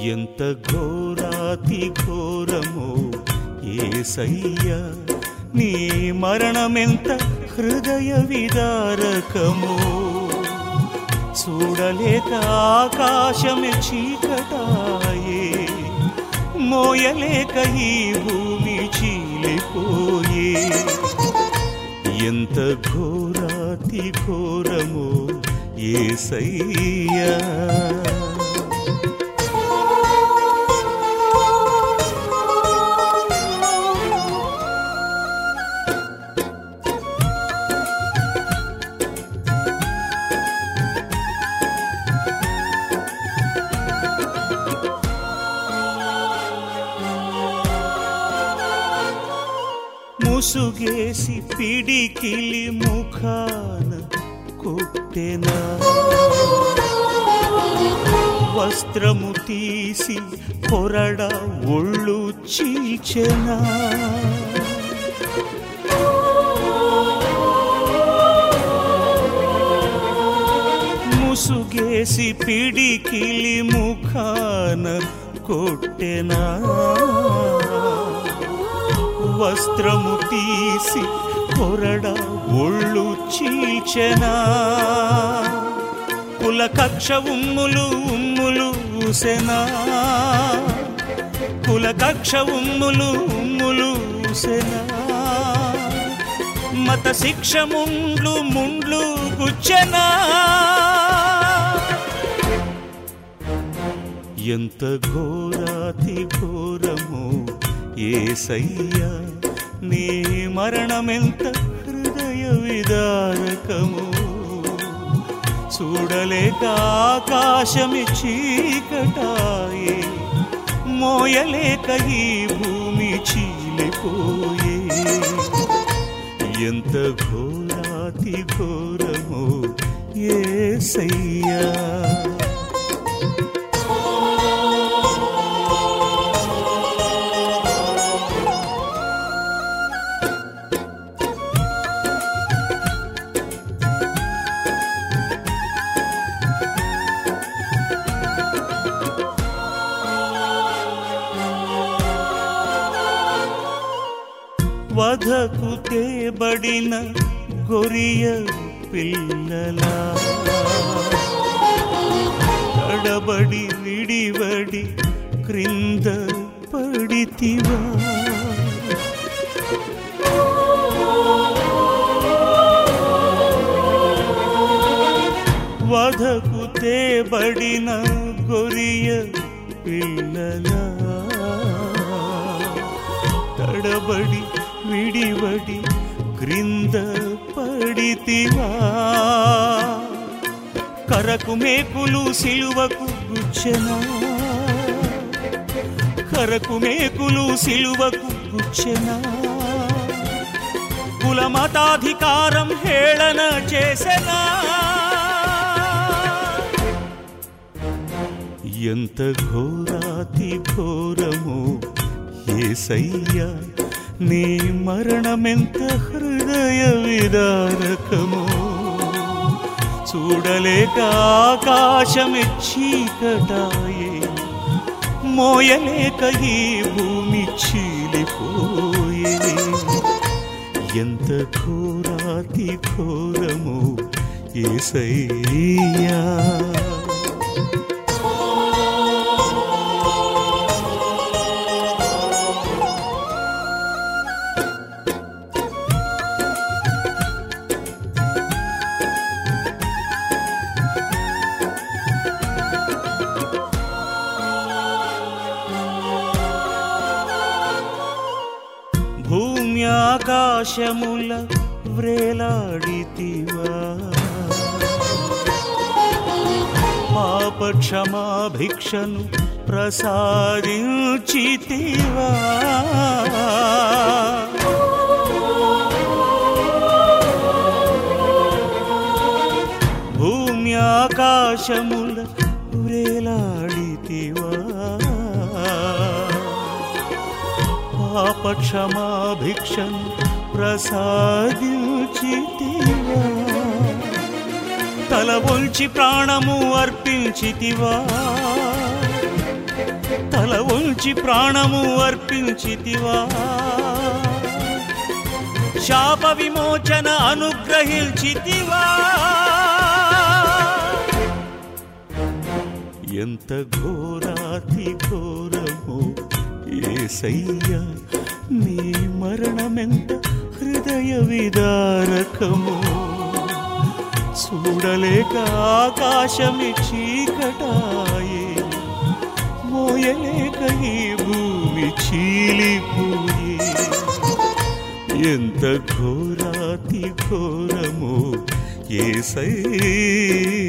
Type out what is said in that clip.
ఎంత ఘోరాతి ఘోరమో ఏసయ్యా నీ మరణమెంత హృదయ విదారకమో చూడలేక ఆకాశమే చీకటాయే మోయలేక ఈ భూమి చీలిపోయే ఎంత ఘోరాతి ఘోరమో ఏసయ్యా ముసుగేసి పిడికిలి ముఖాన కొట్టెనా వస్త్రము తీసి కొరడ ఒళ్ళు చీల్చెనా ముసుగేసి పిడికిలి ముఖాన కొట్టెనా వస్త్రము తీసి కొరడ ఒళ్ళు చీల్చెనా కుల కక్ష ఉమ్ములు ఉమ్ములు ఊసెనా కుల కక్ష ఉమ్ములు ఉమ్ములు ఊసెనా మత శిక్ష ముండ్లు ముండ్లు గుచ్చెనా ఎంత ఘోరాతి ఘోరమో ఏసయ్యా నీ మరణమెంత హృదయ విదారకము చూడలేక ఆకాశమి చీకటాయే మోయలేక ఈ భూమి చీలిపోయే ఎంత ఘోరాతి ఘోరమో ఏసయ్యా వధకు తేబడిన గొరియ పిల్లలా తడబడి విడివడి క్రింద పడితివా వధకు తేబడిన గొరియ పిల్లలా తడబడి విడివడి క్రింద పడితివా కరకు మేకులు సిలువకు గుచ్చెనా కరకు మేకులు సిలువకు గుచ్చెనా కులమతాధికారం హేళన చేసెనా ఎంత ఘోరాతి ఘోరమో ఏసయ్యా నీ మరణమెంత హృదయ విదారకమో చూడలేక ఆకాశమే చీకటాయే మోయలేక ఈ భూమి చీలిపోయే ఎంత ఘోరాతి ఘోరమో ఏసయ్యా భూమ్యాకాశముల వ్రేలాడితివా పాప క్షమాభిక్షను ప్రసాదించితివా భూమ్యాకాశముల వ్రేలాడితివా పాప క్షమాభిక్షను ప్రసాదించితివా తల వంచి ప్రాణము అర్పించితివా ఇచ్చి ప్రాణము అర్పించితివా శాప విమోచన అనుగ్రహించితివా ఎంత ఘోరాతి ఘోరము ఏసయ్యా నీ మరణమెంత హృదయ విదారకము చూడలేక ఆకాశమి చీకటాయే మోయలేక ఈ భూమి చీలిపోయే ఎంత ఘోరాతి ఘోరము ఏసయ్యా